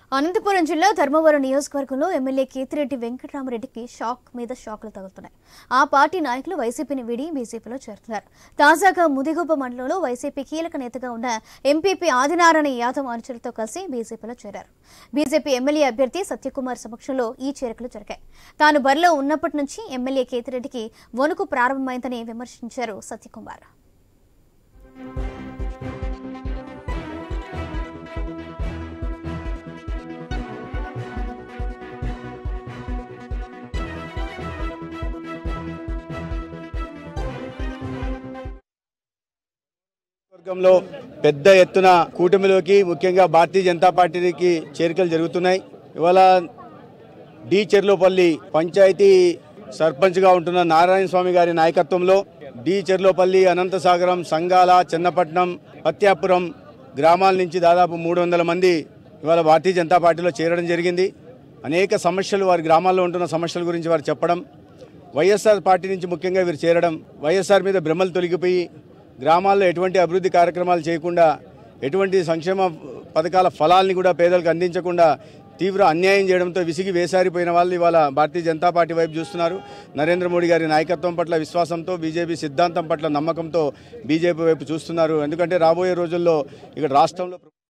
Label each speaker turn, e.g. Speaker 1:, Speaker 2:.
Speaker 1: అనంతపురం జిల్లా ధర్మవరం నియోజకవర్గంలో MLA Kethireddy వెంకటరామరెడ్డికి shock మీద షాక్లు తగులుతున్నాయి ఆ పార్టీ నాయకులు వైసీపీని వీడి బీజేపీలో చేరుతున్నారు తాజాగా ముదిగుబ్బ మండలంలో వైసీపీ కీలక నేతగా ఉన్న ఎంపీపీ ఆదినారాయణ యాదవ్ అనుచరులతో కలిసి బీజేపీలో చేరారు బీజేపీ ఎమ్మెల్యే అభ్యర్థి సత్యకుమార్ సమక్షంలో ఈ చేరికలు జరిగాయి తాను బరిలో ఉన్నప్పటి నుంచి ఎమ్మెల్యే కేతిరెడ్డికి వణుకు ప్రారంభమైందని విమర్శించారు సత్యకుమార్
Speaker 2: వర్గంలో పెద్ద ఎత్తున కూటమిలోకి ముఖ్యంగా భారతీయ జనతా పార్టీకి చేరికలు జరుగుతున్నాయి ఇవాళ డి చెర్లోపల్లి పంచాయతీ సర్పంచ్గా ఉంటున్న నారాయణ స్వామి గారి నాయకత్వంలో డి చెర్లోపల్లి అనంతసాగరం సంగాల చెన్నపట్నం పత్యాపురం గ్రామాల నుంచి దాదాపు మూడు వందల మంది ఇవాళ భారతీయ జనతా పార్టీలో చేరడం జరిగింది అనేక సమస్యలు వారి గ్రామాల్లో ఉంటున్న సమస్యల గురించి వారు చెప్పడం వైఎస్ఆర్ పార్టీ నుంచి ముఖ్యంగా వీరు చేరడం వైఎస్ఆర్ మీద భ్రమలు తొలగిపోయి గ్రామాల్లో ఎటువంటి అభివృద్ధి కార్యక్రమాలు చేయకుండా ఎటువంటి సంక్షేమ పథకాల ఫలాల్ని కూడా పేదలకు అందించకుండా తీవ్ర అన్యాయం చేయడంతో విసిగి వేసారిపోయిన వాళ్ళు ఇవాళ భారతీయ జనతా పార్టీ వైపు చూస్తున్నారు నరేంద్ర మోడీ గారి నాయకత్వం పట్ల విశ్వాసంతో బీజేపీ సిద్ధాంతం పట్ల నమ్మకంతో బీజేపీ వైపు చూస్తున్నారు ఎందుకంటే రాబోయే రోజుల్లో ఇక్కడ రాష్ట్రంలో